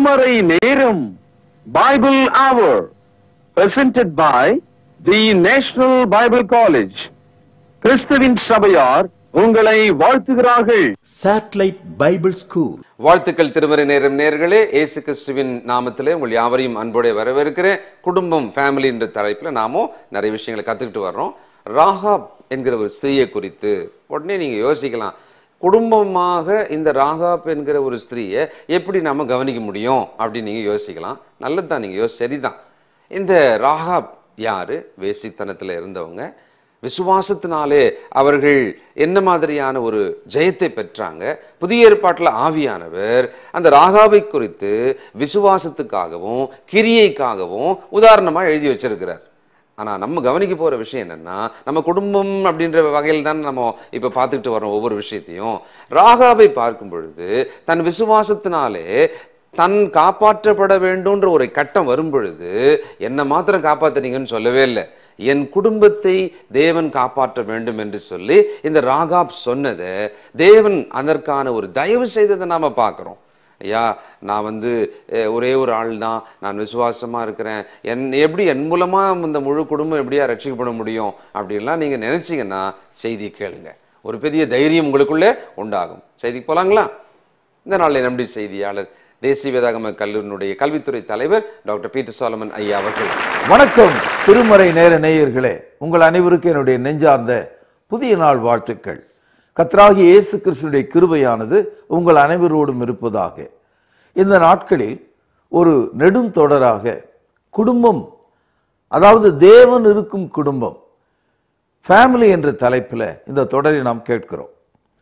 திருமறை நேரம் பைபிள் அவர் presented by the national Bible college கிறிஸ்துவின் சபையார் உங்களை வாழ்த்துகிறார்கள் Satellite Bible School. வாழ்த்துக்கள் திருமறை நேரம் நேர்களே இயேசு கிறிஸ்துவின் நாமத்திலே உங்கள் யாவரையும் அன்போടെ வரவேற்கிறேன் குடும்பம் ஃபேமிலி என்ற தலைப்பில் நாமும் நிறைய விஷயங்களை கற்றுக்கிட்டு வர்றோம் ராகாப் என்கிற ஒரு ஸ்திரீயை குறித்து உடனே நீங்கள் யோசிக்கலாம் குடும்பமாக இந்த ராகாப் என்கிற ஒரு ஸ்திரீயை எப்படி நம்ம கவனிக்க முடியும் அப்படின்னு நீங்கள் யோசிக்கலாம் நல்லது தான் நீங்கள் யோசி சரிதான் இந்த ராகாப் யாரு வேசித்தனத்தில் இருந்தவங்க விசுவாசத்தினாலே அவர்கள் என்ன மாதிரியான ஒரு ஜெயத்தை பெற்றாங்க புதிய ஏற்பாட்டில் ஆவியானவர் அந்த ராகாவை குறித்து விசுவாசத்துக்காகவும் கிரியைக்காகவும் உதாரணமாக எழுதி வச்சிருக்கிறார் ஆனால் நம்ம கவனிக்க போகிற விஷயம் என்னன்னா நம்ம குடும்பம் அப்படின்ற வகையில் தான் நம்ம இப்போ பார்த்துக்கிட்டு வரோம் ஒவ்வொரு விஷயத்தையும் ராகாவை பார்க்கும் பொழுது தன் விசுவாசத்தினாலே தன் காப்பாற்றப்பட வேண்டும்ன்ற ஒரு கட்டம் வரும் பொழுது என்ன மாத்திரம் காப்பாத்துறீங்கன்னு சொல்லவே இல்லை என் குடும்பத்தை தேவன் காப்பாற்ற வேண்டும் என்று சொல்லி இந்த ராகாப் சொன்னதை தேவன் அதற்கான ஒரு தயவு செய்ததை நாம பார்க்கிறோம் ஐயா நான் வந்து அஹ், ஒரே ஒரு ஆள் தான் நான் விசுவாசமா இருக்கிறேன் என் எப்படி என் மூலமா இந்த முழு குடும்பம் எப்படியா ரட்சிக்கப்பட முடியும் அப்படின்லாம் நீங்க நினைச்சீங்கன்னா செய்தி கேளுங்க ஒரு பெரிய தைரியம் உங்களுக்குள்ளே உண்டாகும் செய்தி போலாங்களா இந்த நாளில் நம்முடைய செய்தியாளர் தேசிய வேதாகம கல்லூரியினுடைய கல்வித்துறை தலைவர் டாக்டர் பீட்டர் சாலமன் ஐயா அவர்கள் வணக்கம் திருமறை நேர நேயர்களே உங்கள் அனைவருக்கும் என்னுடைய நெஞ்சார்ந்த புதிய நாள் வாழ்த்துக்கள் கத்ராகி இயேசு கிறிஸ்துடைய கிருபையானது உங்கள் அனைவரோடும் இருப்பதாக இந்த நாட்களில் ஒரு நெடும் தொடராக குடும்பம் அதாவது தேவன் இருக்கும் குடும்பம் ஃபேமிலி என்ற தலைப்பில் இந்த தொடரை நாம் கேட்கிறோம்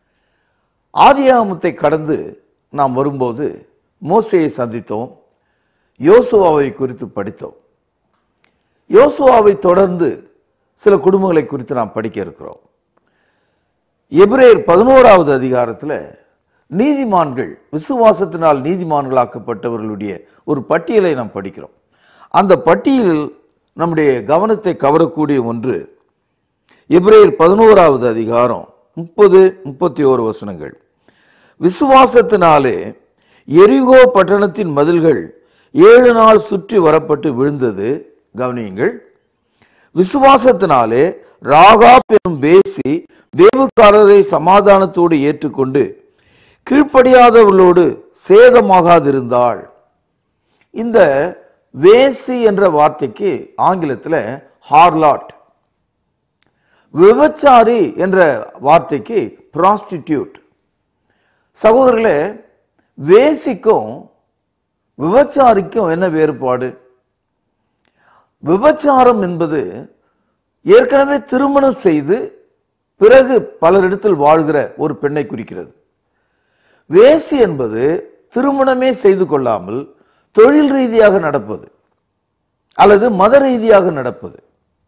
ஆதியாகமத்தை கடந்து நாம் வரும்போது மோசையை சந்தித்தோம் யோசுவாவை குறித்து படித்தோம் யோசுவாவை தொடர்ந்து சில குடும்பங்களை குறித்து நாம் படிக்க இருக்கிறோம் எபிரேயர் பதினோராவது அதிகாரத்தில் நீதிமான்கள் விசுவாசத்தினால் நீதிமான்களாக்கப்பட்டவர்களுடைய ஒரு பட்டியலை நாம் படிக்கிறோம் அந்த பட்டியலில் நம்முடைய கவனத்தை கவரக்கூடிய ஒன்று எபிரேயர் பதினோராவது அதிகாரம் முப்பது முப்பத்தி ஓரு வசனங்கள் விசுவாசத்தினாலே எரிகோ பட்டணத்தின் மதில்கள் ஏழு நாள் சுற்றி வரப்பட்டு விழுந்தது கவனியுங்கள் விசுவாசத்தினாலே ராகா பெரும் பேசி வேவுக்காரரை சமாதானத்தோடு ஏற்றுக்கொண்டு கீழ்ப்படியாதவர்களோடு சேதமாகாதிருந்தாள் இந்த வேசி என்ற வார்த்தைக்கு ஆங்கிலத்தில் ஹார்லாட் விபச்சாரி என்ற வார்த்தைக்கு ப்ராஸ்டிடியூட் சகோதரர்களே வேசிக்கும் விபச்சாரிக்கும் என்ன வேறுபாடு விபச்சாரம் என்பது ஏற்கனவே திருமணம் செய்து பிறகு பலரிடத்தில் வாழ்கிற ஒரு பெண்ணை குறிக்கிறது வேசி என்பது திருமணமே செய்து கொள்ளாமல் தொழில் ரீதியாக நடப்பது அல்லது மத ரீதியாக நடப்பது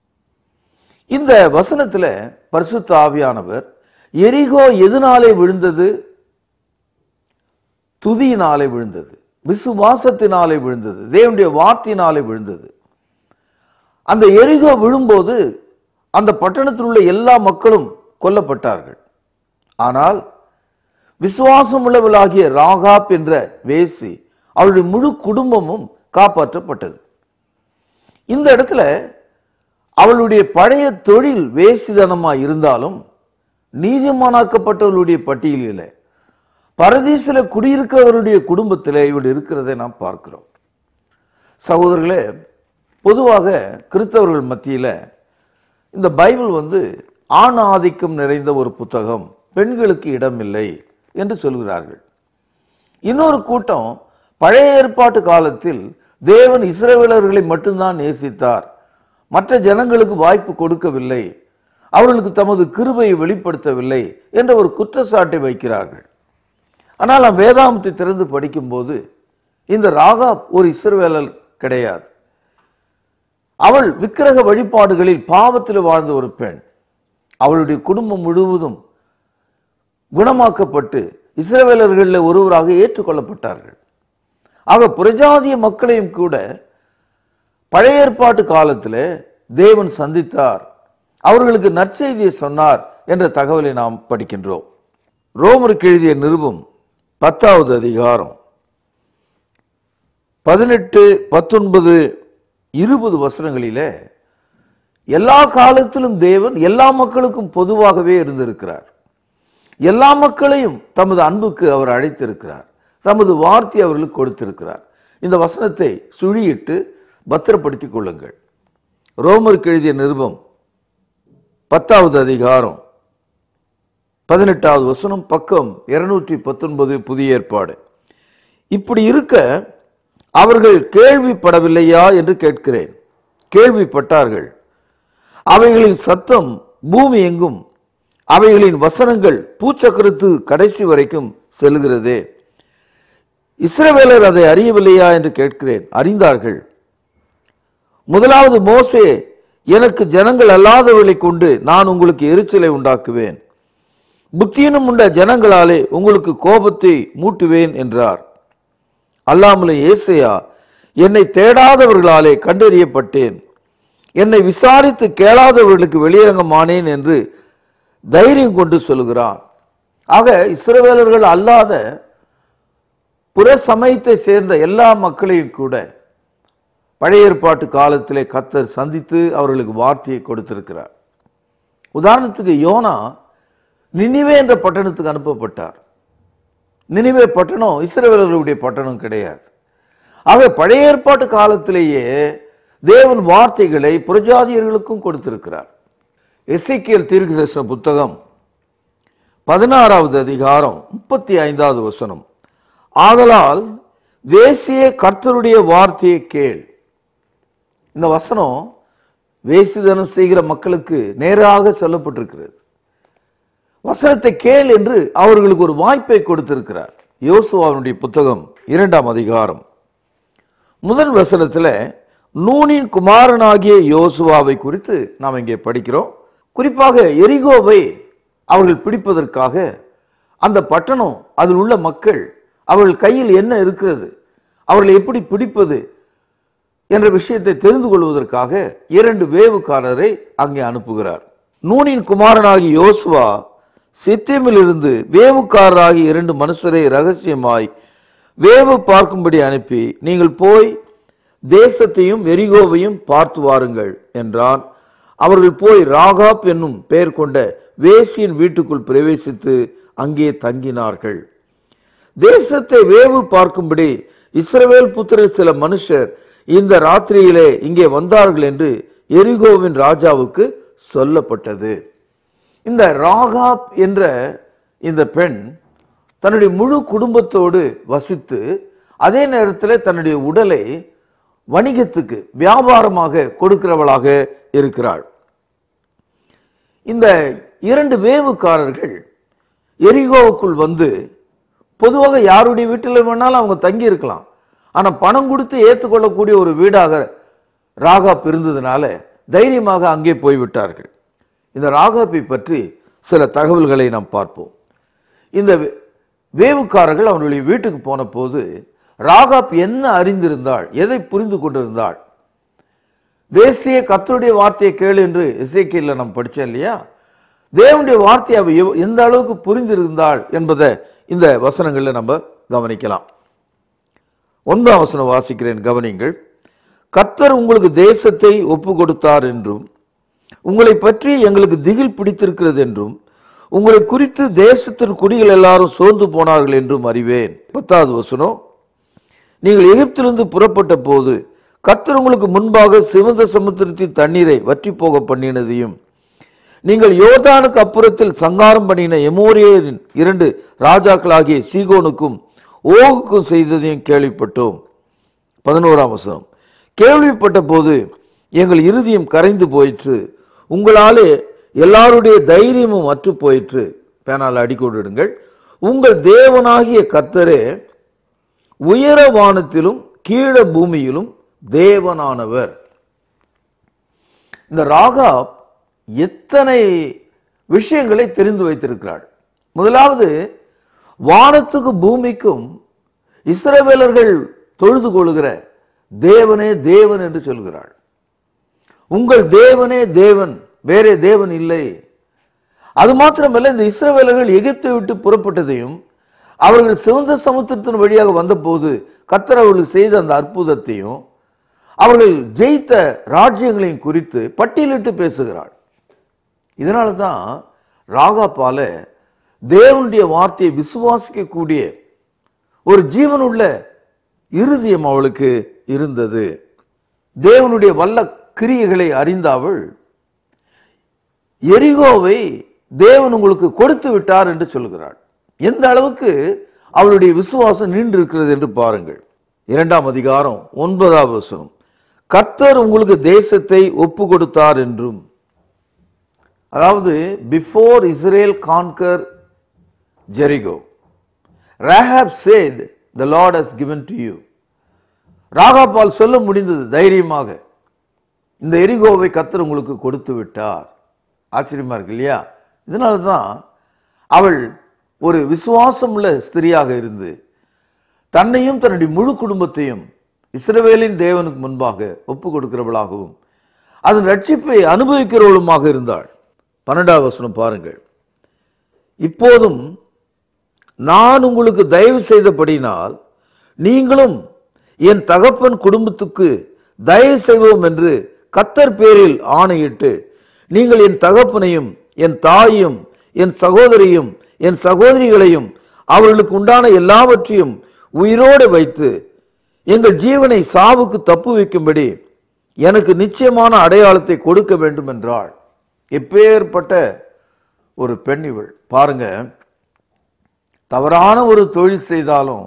இந்த வசனத்துல பரிசுத்த ஆவியானவர் எரிகோ எதனாலே விழுந்தது துதியினாலே விழுந்தது விசுவாசத்தினாலே விழுந்தது தேவனுடைய வார்த்தையினாலே விழுந்தது அந்த எரிகோ விழும்போது அந்த பட்டணத்தில் உள்ள எல்லா மக்களும் கொல்லப்பட்டார்கள் ஆனால் விசுவாசம் உள்ளவளாகிய ராகாப் என்ற வேசி அவருடைய முழு குடும்பமும் காப்பாற்றப்பட்டது இந்த இடத்துல அவளுடைய பழைய தொழில் வேசிதனமா இருந்தாலும் நீதிமானாக்கப்பட்டவர்களுடைய பட்டியலில் பரதீசில குடியிருக்கிறவருடைய குடும்பத்தில் இவள் இருக்கிறதை நாம் பார்க்கிறோம் சகோதரர்களே பொதுவாக கிறிஸ்தவர்கள் மத்தியில் இந்த பைபிள் வந்து ஆண் ஆதிக்கம் நிறைந்த ஒரு புத்தகம் பெண்களுக்கு இடமில்லை என்று சொல்கிறார்கள் இன்னொரு கூட்டம் பழைய ஏற்பாட்டு காலத்தில் தேவன் இஸ்ரவேலர்களை மட்டும்தான் நேசித்தார் மற்ற ஜனங்களுக்கு வாய்ப்பு கொடுக்கவில்லை அவர்களுக்கு தமது கிருபையை வெளிப்படுத்தவில்லை என்ற ஒரு குற்றச்சாட்டை வைக்கிறார்கள் ஆனால் நாம் வேதாமத்தை திறந்து படிக்கும்போது இந்த ராகாப் ஒரு இஸ்ரவேலர் கிடையாது அவள் விக்கிரக வழிபாடுகளில் பாவத்தில் வாழ்ந்த ஒரு பெண் அவளுடைய குடும்பம் முழுவதும் குணமாக்கப்பட்டு இஸ்ரவேலர்களில் ஒருவராக ஏற்றுக்கொள்ளப்பட்டார்கள் ஆக புரஜாதிய மக்களையும் கூட பழைய ஏற்பாட்டு காலத்தில் தேவன் சந்தித்தார் அவர்களுக்கு நற்செய்தியை சொன்னார் என்ற தகவலை நாம் படிக்கின்றோம் ரோமருக்கு எழுதிய நிருபம் பத்தாவது அதிகாரம் பதினெட்டு பத்தொன்பது இருபது வசனங்களிலே எல்லா காலத்திலும் தேவன் எல்லா மக்களுக்கும் பொதுவாகவே இருந்திருக்கிறார் எல்லா மக்களையும் தமது அன்புக்கு அவர் அழைத்திருக்கிறார் தமது வார்த்தை அவர்களுக்கு கொடுத்திருக்கிறார் இந்த வசனத்தை சுழியிட்டு பத்திரப்படுத்திக் கொள்ளுங்கள் ரோமருக்கு எழுதிய நிருபம் பத்தாவது அதிகாரம் பதினெட்டாவது வசனம் பக்கம் இருநூற்றி பத்தொன்பது புதிய ஏற்பாடு இப்படி இருக்க அவர்கள் கேள்விப்படவில்லையா என்று கேட்கிறேன் கேள்விப்பட்டார்கள் அவைகளின் சத்தம் பூமி எங்கும் அவைகளின் வசனங்கள் பூச்சக்கரத்து கடைசி வரைக்கும் செல்கிறதே இஸ்ரவேலர் அதை அறியவில்லையா என்று கேட்கிறேன் அறிந்தார்கள் முதலாவது மோசே எனக்கு ஜனங்கள் அல்லாதவர்களை கொண்டு நான் உங்களுக்கு எரிச்சலை உண்டாக்குவேன் புத்தியினும் உண்ட ஜனங்களாலே உங்களுக்கு கோபத்தை மூட்டுவேன் என்றார் அல்லாமலே ஏசையா என்னை தேடாதவர்களாலே கண்டறியப்பட்டேன் என்னை விசாரித்து கேளாதவர்களுக்கு வெளியரங்கமானேன் என்று தைரியம் கொண்டு சொல்கிறான் ஆக இஸ்ரவேலர்கள் அல்லாத புற சமயத்தை சேர்ந்த எல்லா மக்களையும் கூட பழைய ஏற்பாட்டு காலத்திலே கத்தர் சந்தித்து அவர்களுக்கு வார்த்தையை கொடுத்திருக்கிறார் உதாரணத்துக்கு யோனா நினிவே என்ற பட்டணத்துக்கு அனுப்பப்பட்டார் நினிவே பட்டணம் இஸ்ரவேலர்களுடைய பட்டணம் கிடையாது ஆக பழைய ஏற்பாட்டு காலத்திலேயே தேவன் வார்த்தைகளை புரஜாதியர்களுக்கும் கொடுத்திருக்கிறார் எசேக்கியேல் தீர்க்கதரிசன புத்தகம் பதினாறாவது அதிகாரம் முப்பத்தி ஐந்தாவது வசனம் ஆதலால் வேசிய கர்த்தருடைய வார்த்தையை கேள் இந்த வசனம் வேசிதனம் செய்கிற மக்களுக்கு நேராக சொல்லப்பட்டிருக்கிறது வசனத்தை கேள் என்று அவர்களுக்கு ஒரு வாய்ப்பை கொடுத்திருக்கிறார் யோசுவாவினுடைய புத்தகம் இரண்டாம் அதிகாரம் முதல் வசனத்துல நூனின் குமாரனாகிய யோசுவாவை குறித்து நாம் இங்கே படிக்கிறோம் குறிப்பாக எரிகோவை அவர்கள் பிடிப்பதற்காக அந்த பட்டணம் அதில் உள்ள மக்கள் அவர்கள் கையில் என்ன இருக்கிறது அவர்களை எப்படி பிடிப்பது என்ற விஷயத்தை தெரிந்து கொள்வதற்காக இரண்டு வேவுக்காரரை அங்கே அனுப்புகிறார் நூனின் குமாரனாகி யோசுவா சித்தேமிலிருந்து வேவுக்காரராகி இரண்டு மனுஷரை ரகசியமாய் வேவு பார்க்கும்படி அனுப்பி நீங்கள் போய் தேசத்தையும் எரிகோவையும் பார்த்து வாருங்கள் என்றான் அவர்கள் போய் ராகாப் என்னும் பெயர் கொண்ட வேசியின் வீட்டுக்குள் பிரவேசித்து அங்கே தங்கினார்கள் தேசத்தை வேவு பார்க்கும்படி இஸ்ரவேல் புத்திரர் சில மனுஷர் இந்த ராத்திரியிலே இங்கே வந்தார்கள் என்று எரிகோவின் ராஜாவுக்கு சொல்லப்பட்டது இந்த ராகாப் என்ற இந்த பெண் தன்னுடைய முழு குடும்பத்தோடு வசித்து அதே நேரத்தில் தன்னுடைய உடலை வணிகத்துக்கு வியாபாரமாக கொடுக்கிறவளாக இருக்கிறாள் இந்த இரண்டு வேவுக்காரர்கள் எரிகோவுக்குள் வந்து பொதுவாக யாருடைய வீட்டில் வேணாலும் அவங்க தங்கி இருக்கலாம் ஆனால் பணம் கொடுத்து ஏற்றுக்கொள்ளக்கூடிய ஒரு வீடாக ராகாப் இருந்ததுனால தைரியமாக அங்கே போய்விட்டார்கள் இந்த ராகாப்பை பற்றி சில தகவல்களை நாம் பார்ப்போம் இந்த வே- வேவுக்காரர்கள் அவனுடைய வீட்டுக்கு போன போது ராகாப் என்ன அறிந்திருந்தாள் எதை புரிந்து கொண்டிருந்தாள் வேசிய கத்தருடைய வார்த்தையை கேளு என்று இசைக்கையில் நாம் படித்தோம் இல்லையா தேவனுடைய வார்த்தையை அவ எவ்- எந்த அளவுக்கு புரிந்திருந்தாள் என்பதை இந்த வசனங்களில் நம்ம கவனிக்கலாம் ஒன்றாம் வசனம் வாசிக்கிறேன் கவனிங்கள் கர்த்தர் உங்களுக்கு தேசத்தை ஒப்பு கொடுத்தார் என்றும் உங்களை பற்றி எங்களுக்கு திகில் பிடித்திருக்கிறது என்றும் உங்களை குறித்து தேசத்தின் குடிகள் எல்லாரும் சோர்ந்து போனார்கள் என்றும் அறிவேன் பத்தாவது வசனம் நீங்கள் எகிப்திலிருந்து புறப்பட்ட போது கர்த்தர் உங்களுக்கு முன்பாக சிவந்த சமுத்திரத்தின் தண்ணீரை வற்றி போக பண்ணினதையும் நீங்கள் யோர்தானுக்கு அப்புறத்தில் சங்காரம் பண்ணின எமோரியரின் இரண்டு ராஜாக்களாகிய சீகோனுக்கும் ஓகுக்கும் செய்ததையும் கேள்விப்பட்டோம் பதினோராம் வசனம் கேள்விப்பட்ட போது எங்கள் இருதயம் கரைந்து போயிற்று உங்களாலே எல்லாருடைய தைரியமும் அற்று போயிற்று பேனால் அடிக்கோடிடுங்கள் உங்கள் தேவனாகிய கர்த்தரே உயர வானத்திலும் கீழ பூமியிலும் தேவனானவர் இந்த ராகாப் எத்தனை விஷயங்களை தெரிந்து வைத்திருக்கிறாள் முதலாவது வானத்துக்கு பூமிக்கும் இஸ்ரவேலர்கள் தொழுது கொள்கிற தேவனே தேவன் என்று சொல்கிறாள் உங்கள் தேவனே தேவன் வேறே தேவன் இல்லை அது மாத்திரமல்ல இந்த இஸ்ரவேலர்கள் எகிப்தை விட்டு புறப்பட்டதையும் அவர்கள் சிவந்த சமுத்திரத்தின் வழியாக வந்தபோது கத்தர் அவர்களுக்கு செய்த அந்த அற்புதத்தையும் அவர்கள் ஜெயித்த ராஜ்யங்களையும் குறித்து பட்டியலிட்டு பேசுகிறாள் இதனால தான் ராகாப்பால தேவனுடைய வார்த்தையை விசுவாசிக்கக்கூடிய ஒரு ஜீவனுள்ள இருதயம் அவளுக்கு இருந்தது தேவனுடைய வல்ல கிரியைகளை அறிந்த அவள் எரிகோவை தேவன் உங்களுக்கு கொடுத்து விட்டார் என்று சொல்கிறாள் எந்த அளவுக்கு அவளுடைய விசுவாசம் நீண்டு இருக்கிறது என்று பாருங்கள் இரண்டாம் அதிகாரம் ஒன்பதாவது வசனம் கர்த்தர் உங்களுக்கு தேசத்தை ஒப்பு கொடுத்தார் என்றும் அதாவது before Israel conquer Jericho Rahab said the lord has given to you ராகாபால் சொல்ல முடிந்தது தைரியமாக இந்த எரிகோவை கர்த்தர் உங்களுக்கு கொடுத்து விட்டார் ஆச்சரியமா இருக்கு இல்லையா இதனால தான் அவள் ஒரு விசுவாசமுள்ள ஸ்திரியாக இருந்து தன்னையும் தன்னுடைய முழு குடும்பத்தையும் இஸ்ரவேலின் தேவனுக்கு முன்பாக ஒப்பு கொடுக்கிறவளாகவும் அதன் ரட்சிப்பை அனுபவிக்கிறவளுமாக இருந்தாள் பன்னெண்டாவது வசனம் பாருங்கள் இப்போதும் நான் உங்களுக்கு தயவு செய்தபடினால் நீங்களும் என் தகப்பன் குடும்பத்துக்கு தயவு செய்வோம் என்று கத்தர் பேரில் ஆணையிட்டு நீங்கள் என் தகப்பனையும் என் தாயையும் என் சகோதரியும் என் சகோதரிகளையும் அவர்களுக்கு உண்டான எல்லாவற்றையும் உயிரோடு வைத்து எங்கள் ஜீவனை சாவுக்கு தப்பு வைக்கும்படி எனக்கு நிச்சயமான அடையாளத்தை கொடுக்க வேண்டும் என்றாள் எப்பேற்பட்ட ஒரு பெண் இவள் பாருங்க தவறான ஒரு தொழில் செய்தாலும்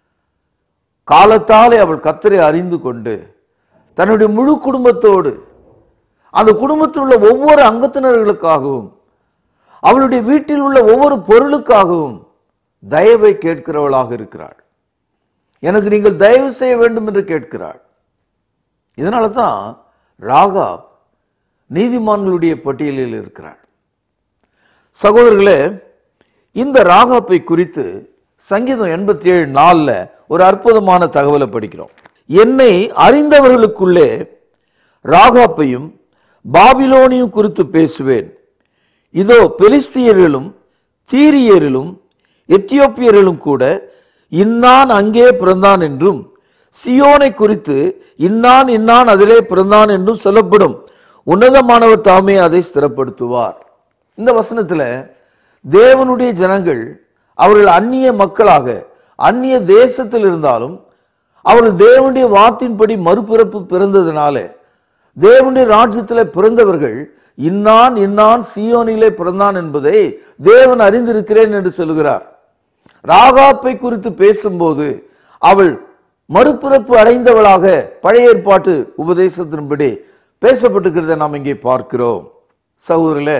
காலத்தாலே அவள் கத்தரை அறிந்து கொண்டு தன்னுடைய முழு குடும்பத்தோடு அந்த குடும்பத்தில் உள்ள ஒவ்வொரு அங்கத்தினர்களுக்காகவும் அவளுடைய வீட்டில் உள்ள ஒவ்வொரு பொருளுக்காகவும் தயவை கேட்கிறவளாக இருக்கிறாள் எனக்கு நீங்கள் தயவு செய்ய வேண்டும் என்று கேட்கிறாள் இதனால தான் ராகாப் நீதிமான்களுடைய பட்டியலில் இருக்கிறாள் சகோதரர்களே இந்த ராகாப்பை குறித்து சங்கீதம் எண்பத்தி ஏழு நாலுல ஒரு அற்புதமான தகவலை படிக்கிறோம் என்னை அறிந்தவர்களுக்குள்ளே ராகாப்பையும் பாபிலோனியும் குறித்து பேசுவேன் இதோ பெலிஸ்தியர்களும் தீரியரிலும் எத்தியோப்பியர்களும் கூட இன்னான் அங்கே பிறந்தான் என்றும் சியோனை குறித்து இன்னான் இன்னான் அதிலே பிறந்தான் என்றும் சொல்லப்படும் உன்னதமானவர் தாமே அதை ஸ்திரப்படுத்துவார் இந்த வசனத்துல தேவனுடைய ஜனங்கள் அவர்கள் அந்நிய மக்களாக அந்நிய தேசத்தில் இருந்தாலும் அவர்கள் தேவனுடைய வார்த்தையின்படி மறுபிறப்பு பிறந்ததினாலே தேவனுடைய ராஜ்யத்தில் பிறந்தவர்கள் இன்னான் இன்னான் சியோனிலே பிறந்தான் என்பதை தேவன் அறிந்திருக்கிறேன் என்று சொல்கிறார் ராகாப்பை குறித்து பேசும்போது அவள் மறுபிறப்பு அடைந்தவளாக பழைய ஏற்பாட்டு உபதேசத்தின்படி பேசப்பட்டிருக்கிறதை நாம் இங்கே பார்க்கிறோம் சகோதரிலே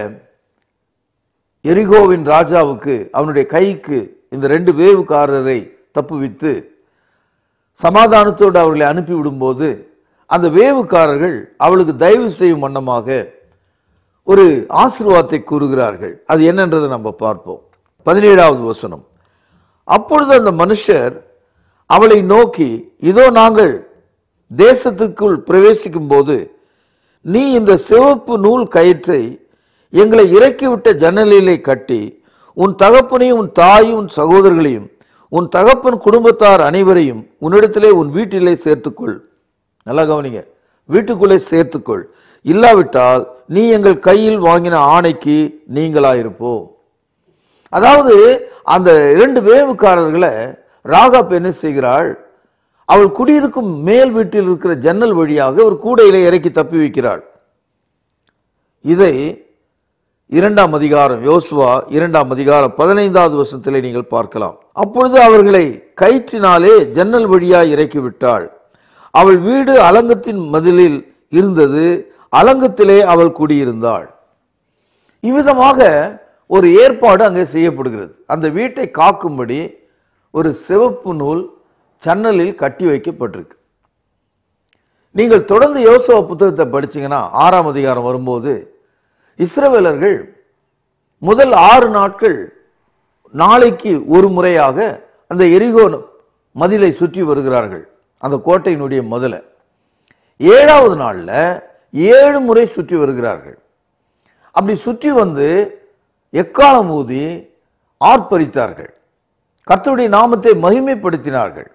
எரிகோவின் ராஜாவுக்கு அவனுடைய கைக்கு இந்த ரெண்டு வேவுக்காரரை தப்புவித்து சமாதானத்தோடு அவர்களை அனுப்பிவிடும்போது அந்த வேவுக்காரர்கள் அவளுக்கு தயவு செய்யும் வண்ணமாக ஒரு ஆசீர்வாதத்தை கூறுகிறார்கள் அது என்னன்றதை நம்ம பார்ப்போம் பதினேழாவது வசனம் அப்பொழுது அந்த மனுஷர் அவளை நோக்கி இதோ நாங்கள் தேசத்துக்குள் பிரவேசிக்கும் போது நீ இந்த சிவப்பு நூல் கயிற்றை எங்களை இறக்கிவிட்ட ஜன்னலிலே கட்டி உன் தகப்பனையும் உன் தாயும் உன் சகோதரர்களையும் உன் தகப்பன் குடும்பத்தார் அனைவரையும் உன்னிடத்திலே உன் வீட்டிலே சேர்த்துக்கொள் நல்லா கவனிங்க வீட்டுக்குள்ளே சேர்த்துக்கொள் இல்லாவிட்டால் நீ எங்கள் கையில் வாங்கின ஆணைக்கு நீங்களாயிருப்போ அதாவது அந்த இரண்டு வேவுக்காரர்களை ராகாப் என்ன செய்கிறாள் அவள் குடியிருக்கும் மேல் வீட்டில் இருக்கிற ஜன்னல் வழியாக ஒரு கூடையிலே இறக்கி தப்பி வைக்கிறாள் இதை இரண்டாம் அதிகாரம் யோசுவா இரண்டாம் அதிகாரம் பதினைந்தாவது வருஷத்திலே நீங்கள் பார்க்கலாம் அப்பொழுது அவர்களை கயிற்றினாலே ஜன்னல் வழியாய் இறக்கி விட்டாள் அவள் வீடு அலங்கத்தின் மதிலில் இருந்தது அலங்கத்திலே அவள் குடியிருந்தாள் இவ்விதமாக ஒரு ஏற்பாடு அங்கே செய்யப்படுகிறது அந்த வீட்டை காக்கும்படி ஒரு சிவப்பு நூல் ஜன்னலில் கட்டி வைக்கப்பட்டிருக்கு நீங்கள் தொடர்ந்து யோசுவா புத்தகத்தை படிச்சீங்கன்னா ஆறாம் அதிகாரம் வரும்போது இஸ்ரவேலர்கள் முதல் ஆறு நாட்கள் நாளைக்கு ஒரு முறையாக அந்த எரிகோ மதிலை சுற்றி வருகிறார்கள் அந்த கோட்டையினுடைய முதல ஏழாவது நாள்ல ஏழு முறை சுற்றி வருகிறார்கள் அப்படி சுற்றி வந்து எக்காலம் ஊதி ஆர்ப்பரித்தார்கள் கர்த்தருடைய நாமத்தை மகிமைப்படுத்தினார்கள்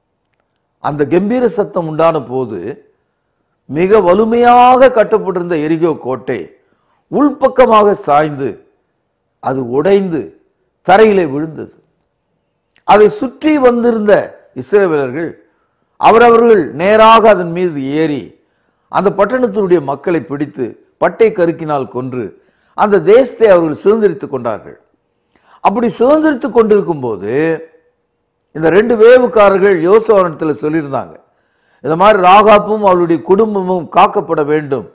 அந்த கம்பீர சத்தம் உண்டான போது மிக வலிமையாக கட்டப்பட்டிருந்த எரிகோ கோட்டை உள்பக்கமாக சாய்ந்து அது உடைந்து தரையிலே விழுந்தது அதை சுற்றி வந்திருந்த இஸ்ரவேலர்கள் அவரவர்கள் நேராக அதன் மீது ஏறி அந்த பட்டணத்தினுடைய மக்களை பிடித்து பட்டை கருக்கினால் கொன்று அந்த தேசத்தை அவர்கள் சுதந்திரித்துக் கொண்டார்கள் அப்படி சுதந்திரித்துக் கொண்டிருக்கும் போது இந்த ரெண்டு வேவுக்காரர்கள் யோசுவனத்தில் சொல்லியிருந்தாங்க இந்த மாதிரி ராகாப்பும் அவளுடைய குடும்பமும் காக்கப்பட வேண்டும்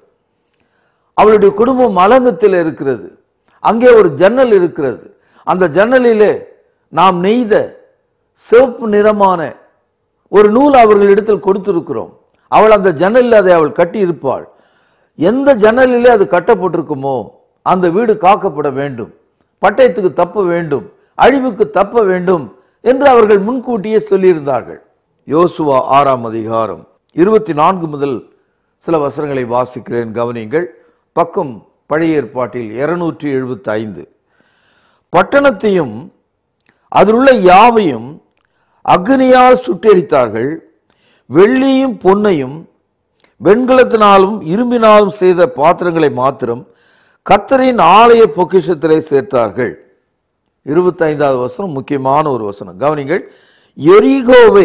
அவளுடைய குடும்பம் அலங்கத்தில் இருக்கிறது அங்கே ஒரு ஜன்னல் இருக்கிறது அந்த ஜன்னலிலே நாம் நெய்த சிவப்பு நிறமான ஒரு நூல் அவர்களிடத்தில் கொடுத்திருக்கிறோம் அவள் அந்த ஜன்னலில் அதை அவள் கட்டி இருப்பாள் எந்த ஜன்னலிலே அது கட்டப்பட்டிருக்குமோ அந்த வீடு காக்கப்பட வேண்டும் பட்டயத்துக்கு தப்ப வேண்டும் அழிவுக்கு தப்ப வேண்டும் என்று அவர்கள் முன்கூட்டியே சொல்லியிருந்தார்கள் யோசுவா ஆறாம் அதிகாரம் இருபத்தி நான்கு முதல் சில வசனங்களை வாசிக்கிறேன் கவனியுங்கள் பக்கம் பழைய ஏற்பாட்டில் இருநூற்றி எழுபத்தி ஐந்து பட்டணத்தையும் அதிலுள்ள யாவையும் அக்னியால் சுட்டெரித்தார்கள் வெள்ளியும் பொன்னையும் வெண்கலத்தினாலும் இரும்பினாலும் செய்த பாத்திரங்களை மாத்திரம் கத்தரின் ஆலய பொக்கிஷத்திலே சேர்த்தார்கள் இருபத்தைந்தாவது வசனம் முக்கியமான ஒரு வசனம் கவனிங்கள் எரிகோவை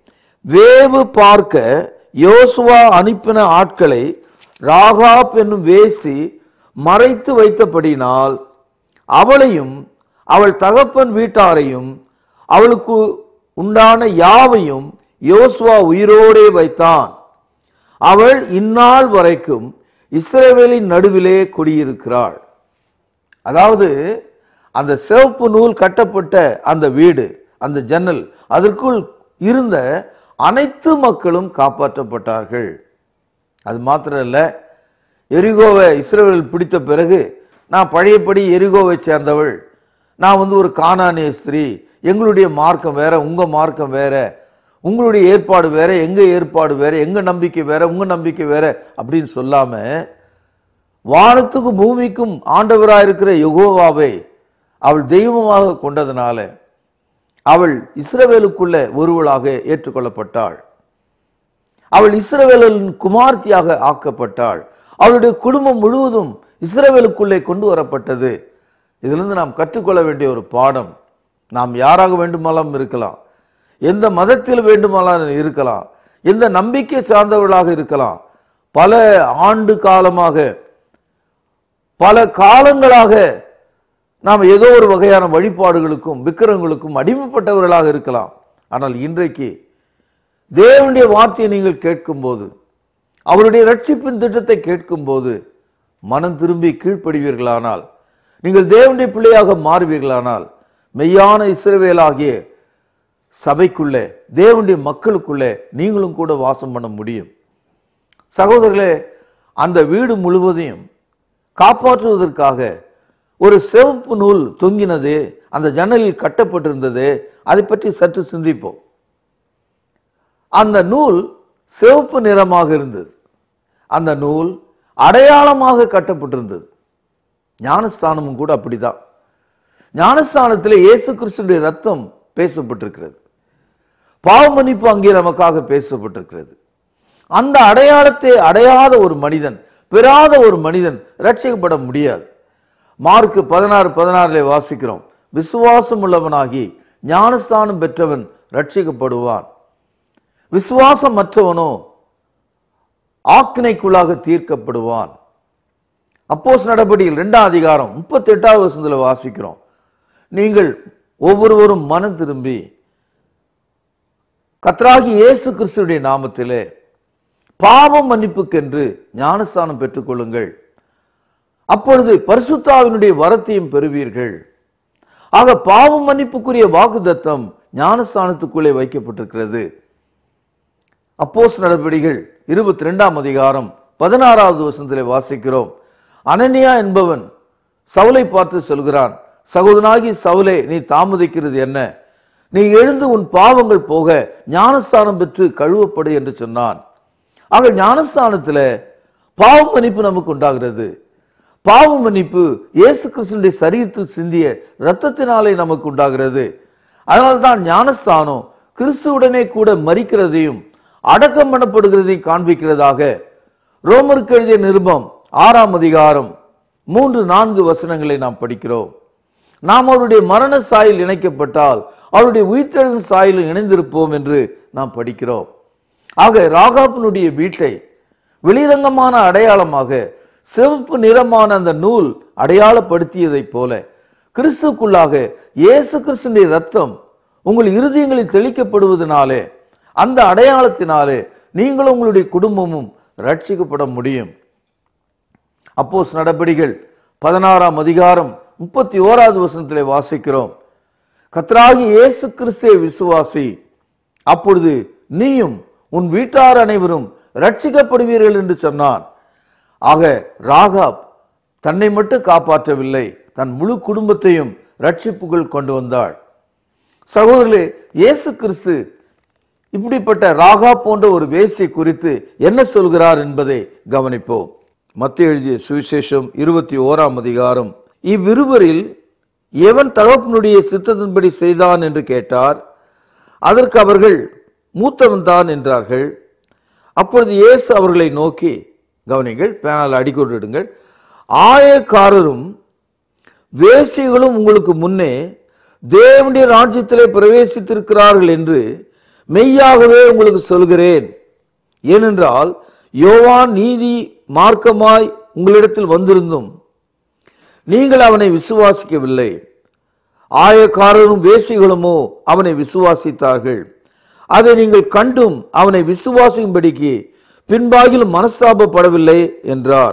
வேவு பார்க்க யோசுவா அனுப்பின ஆட்களை ராகாப் என்னும் வேசி மறைத்து வைத்தபடினால் அவளையும் அவள் தகப்பன் வீட்டாரையும் அவளுக்கு உண்டான யாவையும் யோசுவா உயிரோடே வைத்தான் அவள் இந்நாள் வரைக்கும் இஸ்ரவேலின் நடுவிலே குடியிருக்கிறாள் அதாவது அந்த சிவப்பு நூல் கட்டப்பட்ட அந்த வீடு அந்த ஜன்னல் அதற்குள் இருந்த அனைத்து மக்களும் காப்பாற்றப்பட்டார்கள் அது மாத்திரம் இல்ல எரிகோவை இஸ்ரவேல் பிடித்த பிறகு நான் பழையபடி எரிகோவை சேர்ந்தவள் நான் வந்து ஒரு கானானிய ஸ்திரீ எங்களுடைய மார்க்கம் வேற உங்க மார்க்கம் வேற உங்களுடைய ஏற்பாடு வேற எங்க ஏற்பாடு வேற எங்க நம்பிக்கை வேற உங்க நம்பிக்கை வேற அப்படின்னு சொல்லாம வானத்துக்கும் பூமிக்கும் ஆண்டவராக இருக்கிற யெகோவாவை அவள் தெய்வமாக கொண்டதனால அவள் இஸ்ரவேலுக்குள்ள ஒருவளாக ஏற்றுக்கொள்ளப்பட்டாள் அவள் இஸ்ரவேலின் குமார்த்தியாக ஆக்கப்பட்டாள் அவளுடைய குடும்பம் முழுவதும் இஸ்ரவேலுக்குள்ளே கொண்டு வரப்பட்டது இதிலிருந்து நாம் கற்றுக்கொள்ள வேண்டிய ஒரு பாடம் நாம் யாராக வேண்டுமானாலும் இருக்கலாம் எந்த மதத்தில் வேண்டுமானாலும் இருக்கலாம் எந்த நம்பிக்கை சார்ந்தவர்களாக இருக்கலாம் பல ஆண்டு காலமாக பல காலங்களாக நாம் ஏதோ ஒரு வகையான வழிபாடுகளுக்கும் விக்கிரங்களுக்கும் அடிமைப்பட்டவர்களாக இருக்கலாம் ஆனால் இன்றைக்கு தேவனுடைய வார்த்தையை நீங்கள் கேட்கும்போது அவருடைய ரட்சிப்பின் திட்டத்தை கேட்கும்போது மனம் திரும்பி கீழ்ப்படுவீர்களானால் நீங்கள் தேவனுடைய பிள்ளையாக மாறுவீர்களானால் மெய்யான இஸ்ரவேலாகிய சபைக்குள்ளே தேவனுடைய மக்களுக்குள்ளே நீங்களும் கூட வாசம் பண்ண முடியும் சகோதரர்களே அந்த வீடு முழுவதையும் காப்பாற்றுவதற்காக ஒரு சிவப்பு நூல் தொங்கினது அந்த ஜன்னலில் கட்டப்பட்டிருந்தது அதை பற்றி சற்று சிந்திப்போம் அந்த நூல் சிவப்பு நிறமாக இருந்தது அந்த நூல் அடையாளமாக கட்டப்பட்டிருந்தது ஞானஸ்தானமும் கூட அப்படிதான் ஞானஸ்தானத்தில் இயேசு கிறிஸ்துடைய ரத்தம் பேசப்பட்டிருக்கிறது பாவ மன்னிப்பு அங்கே நமக்காக பேசப்பட்டிருக்கிறது அந்த அடையாளத்தை அடையாத ஒரு மனிதன் பெறாத ஒரு மனிதன் ரட்சிக்கப்பட முடியாது மார்க்கு பதினாறு பதினாறுல வாசிக்கிறோம் விசுவாசம் உள்ளவனாகி ஞானஸ்தானம் பெற்றவன் ரட்சிக்கப்படுவான் விசுவாசம் மற்றவனோ ஆக்கினைக்குள்ளாக தீர்க்கப்படுவான் அப்போஸ் நடபடியில் இரண்டாம் அதிகாரம் முப்பத்தி எட்டாவது வருஷத்துல வாசிக்கிறோம் நீங்கள் ஒவ்வொருவரும் மனம் திரும்பி கத்ராகி இயேசு கிறிஸ்துடைய நாமத்திலே பாவம் மன்னிப்புக்கென்று ஞானஸ்தானம் பெற்றுக்கொள்ளுங்கள் அப்பொழுது பரிசுத்தாவினுடைய வரத்தையும் பெறுவீர்கள் ஆக பாவம் மன்னிப்புக்குரிய வாக்குத்தத்தம் ஞானஸ்தானத்துக்குள்ளே வைக்கப்பட்டிருக்கிறது அப்போஸ் நடவடிக்கைகள் இருபத்தி ரெண்டாம் அதிகாரம் பதினாறாவது வசனத்திலே வாசிக்கிறோம் அனனியா என்பவன் சவுலை பார்த்து சொல்கிறான் சகோதரனாகி சவுலே நீ தாமதிக்கிறது என்ன நீ எழுந்து உன் பாவங்கள் போக ஞானஸ்தானம் பெற்று கழுவப்படு என்று சொன்னான் ஆக ஞானஸ்தானத்துல பாவ மன்னிப்பு நமக்கு உண்டாகிறது பாவ மன்னிப்பு இயேசு கிறிஸ்துடைய சரீரத்தில் சிந்திய இரத்தத்தினாலே நமக்கு உண்டாகிறது அதனால்தான் ஞானஸ்தானம் கிறிஸ்துவுடனே கூட மறிக்கிறதையும் அடக்கம் பண்ணப்படுகிறதையும் காண்பிக்கிறதாக ரோமருக்கு எழுதிய நிருபம் ஆறாம் அதிகாரம் மூன்று நான்கு வசனங்களை நாம் படிக்கிறோம் நாம் அவருடைய மரண சாயில் இணைக்கப்பட்டால் அவருடைய உயிர்த்தெழுந்த சாயிலும் இணைந்திருப்போம் என்று நாம் படிக்கிறோம் ஆக ராகாப்பினுடைய வீட்டை வெளிரங்கமான அடையாளமாக சிவப்பு நிறமான அந்த நூல் அடையாளப்படுத்தியதைப் போல கிறிஸ்துக்குள்ளாக இயேசு கிறிஸ்துடைய ரத்தம் உங்கள் இருதயங்களில் தெளிக்கப்படுவதனாலே அந்த அடையாளத்தினாலே நீங்களும் உங்களுடைய குடும்பமும் ரட்சிக்கப்பட முடியும் அப்போஸ் நடபடிகள் பதினாறாம் அதிகாரம் முப்பத்தி ஓராவது வசனத்திலே வாசிக்கிறோம் கத்ராகி இயேசு கிறிஸ்துவை விசுவாசி அப்பொழுது நீயும் உன் வீட்டார் அனைவரும் ரட்சிக்கப்படுவீர்கள் என்று சொன்னான் ஆக ராகாப் தன்னை மட்டும் காப்பாற்றவில்லை தன் முழு குடும்பத்தையும் ரட்சிப்புக்குள் கொண்டு வந்தாள் சகோதரர்களே இயேசு கிறிஸ்து இப்படிப்பட்ட ராகா போன்ற ஒரு வேசி குறித்து என்ன சொல்கிறார் என்பதை கவனிப்போம் மத்திய எழுதிய சுவிசேஷம் இருபத்தி ஓராம் அதிகாரம் இவ்விருவரில் எவன் தகப்பனுடைய சித்தத்தின்படி செய்தான் என்று கேட்டார் அதற்கு அவர்கள் மூத்தவன் தான் என்றார்கள் அப்பொழுது இயேசு அவர்களை நோக்கி கவனிங்கள் பேனால் அடிக்கொண்டிடுங்கள் ஆயக்காரரும் வேசிகளும் உங்களுக்கு முன்னே தேவனுடைய ராஜ்யத்திலே பிரவேசித்திருக்கிறார்கள் என்று மெய்யாகவே உங்களுக்கு சொல்கிறேன் ஏனென்றால் யோவான் நீதி மார்க்கமாய் உங்களிடத்தில் வந்திருந்தும் நீங்கள் அவனை விசுவாசிக்கவில்லை ஆயக்காரரும் வேசிகளுமோ அவனை விசுவாசித்தார்கள் அதை நீங்கள் கண்டும் அவனை விசுவாசிக்கும்படிக்கு பின்பாகிலும் மனஸ்தாபப்படவில்லை என்றார்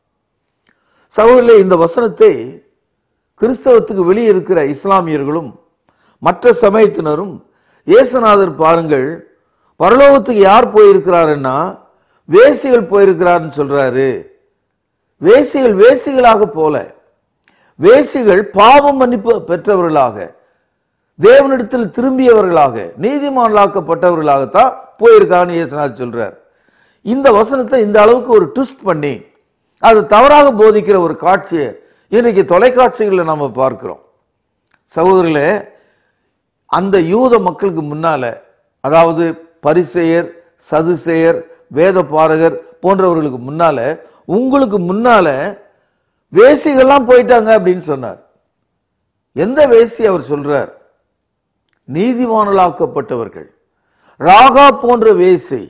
சகோதரர்களே இந்த வசனத்தை கிறிஸ்தவத்துக்கு வெளியே இருக்கிற இஸ்லாமியர்களும் மற்ற சமயத்தினரும் இயேசுநாதர் பாருங்கள் பரலோகத்துக்கு யார் போயிருக்கிறாருன்னா வேசிகள் போயிருக்கிறாருன்னு சொல்றாரு வேசிகள் வேசிகளாக போல வேசிகள் பாவம் மன்னிப்பு பெற்றவர்களாக தேவனிடத்தில் திரும்பியவர்களாக நீதிமான்களாக்கப்பட்டவர்களாகத்தான் போயிருக்கான்னு இயேசுநாதர் சொல்றார் இந்த வசனத்தை இந்த அளவுக்கு ஒரு ட்விஸ்ட் பண்ணி அது தவறாக போதிக்கிற ஒரு காட்சியை இன்றைக்கு தொலைக்காட்சிகளில் நம்ம பார்க்கிறோம் சகோதரர்களே அந்த யூத மக்களுக்கு முன்னால அதாவது பரிசெயர் சதுசெயர் வேத பாரகர் போன்றவர்களுக்கு முன்னால உங்களுக்கு முன்னால வேசிகள்லாம் போயிட்டாங்க அப்படின்னு சொன்னார் எந்த வேசி அவர் சொல்றார் நீதிமானலாக்கப்பட்டவர்கள் ராகா போன்ற வேசி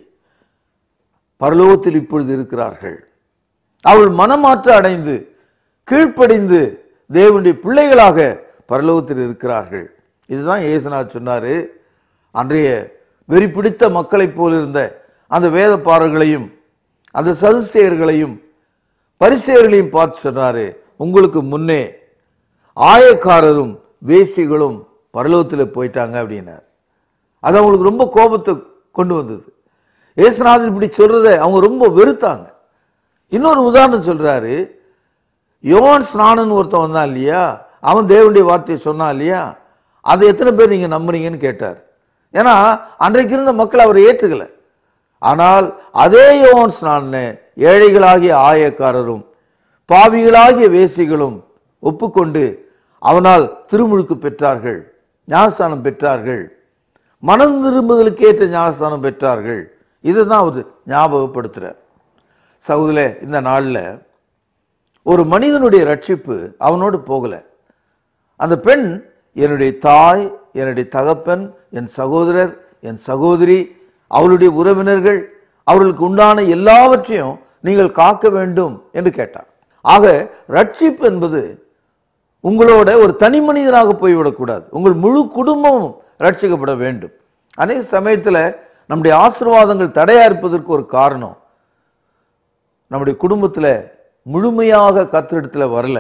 பரலோகத்தில் இப்பொழுது இருக்கிறார்கள் அவள் மனமாற்ற அடைந்து கீழ்ப்படிந்து தேவனுடைய பிள்ளைகளாக பரலோகத்தில் இருக்கிறார்கள் இதுதான் இயேசுநாத் சொன்னாரு அன்றைய வெறி பிடித்த மக்களைப் போல் இருந்த அந்த வேதப்பாரர்களையும் அந்த சதுசேயர்களையும் பரிசேயர்களையும் பார்த்து சொன்னாரு உங்களுக்கு முன்னே ஆயக்காரரும் வேசிகளும் பரலோகத்தில் போயிட்டாங்க அப்படின்னார் அது அவங்களுக்கு ரொம்ப கோபத்தை கொண்டு வந்தது ஏசுநாதர் இப்படி சொல்றதை அவங்க ரொம்ப வெறுத்தாங்க இன்னொரு உதாரணம் சொல்றாரு யோவான் ஸ்நானன் ஒருத்தன் வந்தான் இல்லையா அவன் தேவனுடைய வார்த்தையை சொன்னான் இல்லையா அதை எத்தனை பேர் நீங்க நம்புறீங்கன்னு கேட்டார் ஏன்னா அன்றைக்கு இருந்த மக்கள் அவரை ஏற்றுக்கல ஆனால் அதே யோவான் ஸ்நானனை ஏழைகளாகிய ஆயக்காரரும் பாவிகளாகிய வேசிகளும் ஒப்புக்கொண்டு அவனால் திருமுழுக்கு பெற்றார்கள் ஞானஸ்தானம் பெற்றார்கள் மனம் திரும்புதலுக்கு ஏற்ற ஞானஸ்தானம் பெற்றார்கள் இதை தான் அவர் ஞாபகப்படுத்துறார் சகோதரே இந்த நாளில் ஒரு மனிதனுடைய ரட்சிப்பு அவனோடு போகல அந்த பெண் என்னுடைய தாய் என்னுடைய தகப்பன் என் சகோதரர் என் சகோதரி அவளுடைய உறவினர்கள் அவர்களுக்கு உண்டான எல்லாவற்றையும் நீங்கள் காக்க வேண்டும் என்று கேட்டார் ஆக ரட்சிப்பு என்பது உங்களோட ஒரு தனி மனிதனாக போய்விடக்கூடாது உங்கள் முழு குடும்பமும் ரட்சிக்கப்பட வேண்டும் அநேக சமயத்தில் நம்முடைய ஆசீர்வாதங்கள் தடையா இருப்பதற்கு ஒரு காரணம் நம்முடைய குடும்பத்தில் முழுமையாக கத்திரிடத்துல வரல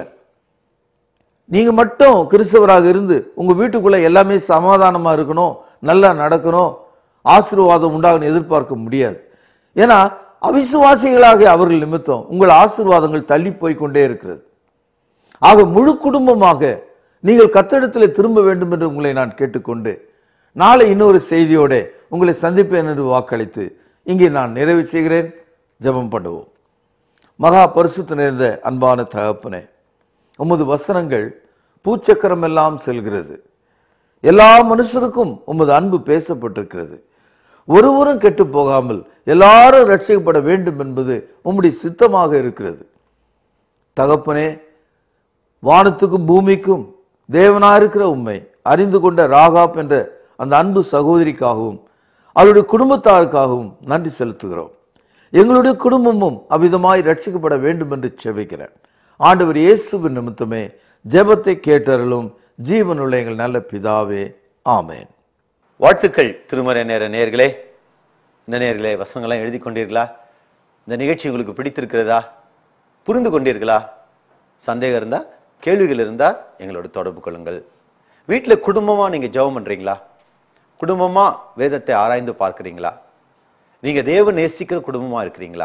நீங்க மட்டும் கிறிஸ்தவராக இருந்து உங்க வீட்டுக்குள்ள எல்லாமே சமாதானமா இருக்கணும் நல்லா நடக்கணும் ஆசீர்வாதம் உண்டாகணும் எதிர்பார்க்க முடியாது ஏன்னா அவிசுவாசிகளாக அவர்கள் நிமித்தம் உங்கள் ஆசீர்வாதங்கள் தள்ளி போய் கொண்டே இருக்கிறது ஆக முழு குடும்பமாக நீங்கள் கத்திடத்தில் திரும்ப வேண்டும் என்று உங்களை நான் கேட்டுக்கொண்டு நாளை இன்னொரு செய்தியோட உங்களை சந்திப்பேன் என்று வாக்களித்து இங்கே நான் நிறைவு செய்கிறேன் ஜெபம் பண்ணுவோம் மகா பரிசுத்த நிறைந்த அன்பான தகப்பனே உமது வசனங்கள் பூச்சக்கரம் எல்லாம் செல்கிறது எல்லா மனுஷருக்கும் உமது அன்பு பேசப்பட்டிருக்கிறது ஒருவரும் கெட்டு போகாமல் எல்லாரும் ரட்சிக்கப்பட வேண்டும் என்பது உம்முடைய சித்தமாக இருக்கிறது தகப்பனே வானத்துக்கும் பூமிக்கும் தேவனாயிருக்கிற உண்மை அறிந்து கொண்ட ராகாப் என்ற அந்த அன்பு சகோதரிக்காகவும் அவருடைய குடும்பத்தாருக்காகவும் நன்றி செலுத்துகிறோம் எங்களுடைய குடும்பமும் அவ்விதமாய் ரட்சிக்கப்பட வேண்டும் என்று செபிக்கிறேன் ஆண்டவர் இயேசுவின் நிமித்தமே ஜெபத்தை கேட்டருளும் ஜீவனுள்ள எங்கள் நல்ல பிதாவே ஆமென் வாழ்த்துக்கள் திருமறை நேர நேர்களே இந்த நேர்களே வசனங்கள்லாம் எழுதி கொண்டீர்களா இந்த நிகழ்ச்சி உங்களுக்கு பிடித்திருக்கிறதா புரிந்து கொண்டீர்களா சந்தேகம் இருந்தா கேள்விகள் இருந்தா எங்களோட தொடர்பு கொள்ளுங்கள் வீட்டில் குடும்பமா நீங்க ஜெபம் பண்றீங்களா குடும்பமா வேதத்தை ஆராய்ந்து பார்க்கிறீங்களா நீங்க தேவன் நேசிக்கிற குடும்பமா இருக்கிறீங்களா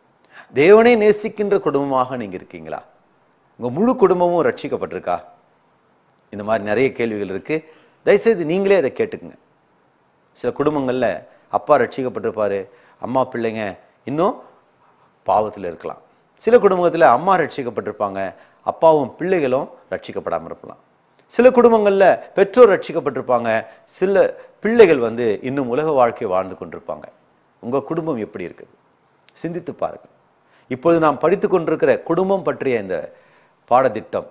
தேவனை நேசிக்கின்ற குடும்பமாக நீங்க இருக்கீங்களா உங்க முழு குடும்பமும் ரட்சிக்கப்பட்டிருக்கா இந்த மாதிரி நிறைய கேள்விகள் இருக்கு தயவுசெய்து நீங்களே அதை கேட்டுக்குங்க சில குடும்பங்கள்ல அப்பா ரட்சிக்கப்பட்டிருப்பாரு அம்மா பிள்ளைங்க இன்னும் பாவத்தில் இருக்கலாம் சில குடும்பத்துல அம்மா ரட்சிக்கப்பட்டிருப்பாங்க அப்பாவும் பிள்ளைகளும் ரட்சிக்கப்படாம இருக்கலாம் சில குடும்பங்கள்ல பெற்றோர் ரட்சிக்கப்பட்டிருப்பாங்க சில பிள்ளைகள் வந்து இன்னும் உலக வாழ்க்கை வாழ்ந்து கொண்டிருப்பாங்க உங்க குடும்பம் எப்படி இருக்குது சிந்தித்து பாருங்க இப்பொழுது நாம் படித்து கொண்டிருக்கிற குடும்பம் பற்றிய இந்த பாடத்திட்டம்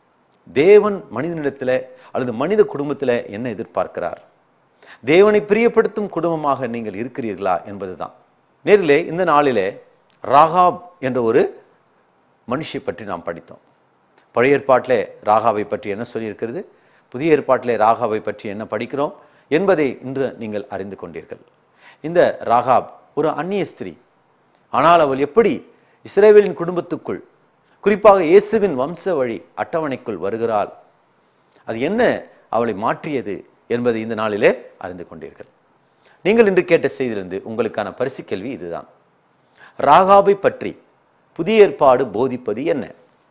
தேவன் மனிதனிடத்துல அல்லது மனித குடும்பத்துல என்ன எதிர்பார்க்கிறார் தேவனை பிரியப்படுத்தும் குடும்பமாக நீங்கள் இருக்கிறீர்களா என்பதுதான் நேரிலே இந்த நாளிலே ராகாப் என்ற ஒரு மனுஷி பற்றி நாம் படித்தோம் பழைய ஏற்பாட்டிலே ராகாவை பற்றி என்ன சொல்லியிருக்கிறது புதிய ஏற்பாட்டிலே ராகாவை பற்றி என்ன படிக்கிறோம் என்பதை இன்று நீங்கள் அறிந்து கொண்டீர்கள் இந்த ராகாப் ஒரு அந்நிய ஸ்திரீ ஆனால் அவள் எப்படி இஸ்ரேவேலின் குடும்பத்துக்குள் குறிப்பாக இயேசுவின் வம்ச வழி அட்டவணைக்குள் வருகிறாள் அது என்ன அவளை மாற்றியது என்பதை இந்த நாளிலே அறிந்து கொண்டீர்கள் நீங்கள் இன்று கேட்ட செய்தியிலிருந்து உங்களுக்கான பரிசு கேள்வி இதுதான் ராகாபை பற்றி புதிய ஏற்பாடு போதிப்பது என்ன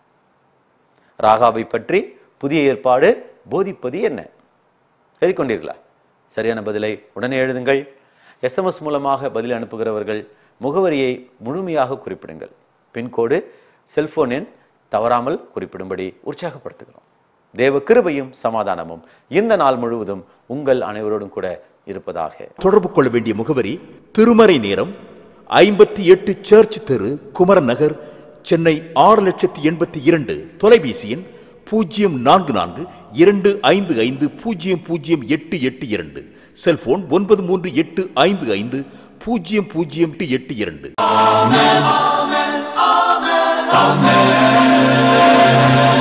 ராகாபை பற்றி புதிய ஏற்பாடு போதிப்பது என்ன எழுதி கொண்டீர்களா சரியான பதிலை உடனே எழுதுங்கள் எஸ்எம்எஸ் மூலமாக பதில் அனுப்புகிறவர்கள் முகவரியை முழுமையாக குறிப்பிடுங்கள் பின்கோடு செல்போன் எண் தவறாமல் குறிப்பிடும்படி உற்சாகப்படுத்துகிறோம் தேவ கிருபையும் சமாதானமும் இந்த நாள் முழுவதும் உங்கள் அனைவரோடும் கூட இருப்பதாக தொடர்பு கொள்ள வேண்டிய முகவரி திருமறை நேரம் ஐம்பத்தி எட்டு சர்ச் தெரு குமரன் நகர் சென்னை ஆறு லட்சத்தி எண்பத்தி இரண்டு தொலைபேசி எண் பூஜ்ஜியம் நான்கு நான்கு இரண்டு ஐந்து ஐந்து பூஜ்ஜியம் பூஜ்ஜியம் எட்டு எட்டு இரண்டு செல்போன் ஒன்பது மூன்று எட்டு ஐந்து ஐந்து பூஜ்ஜியம் பூஜ்ஜியம் எட்டு இரண்டு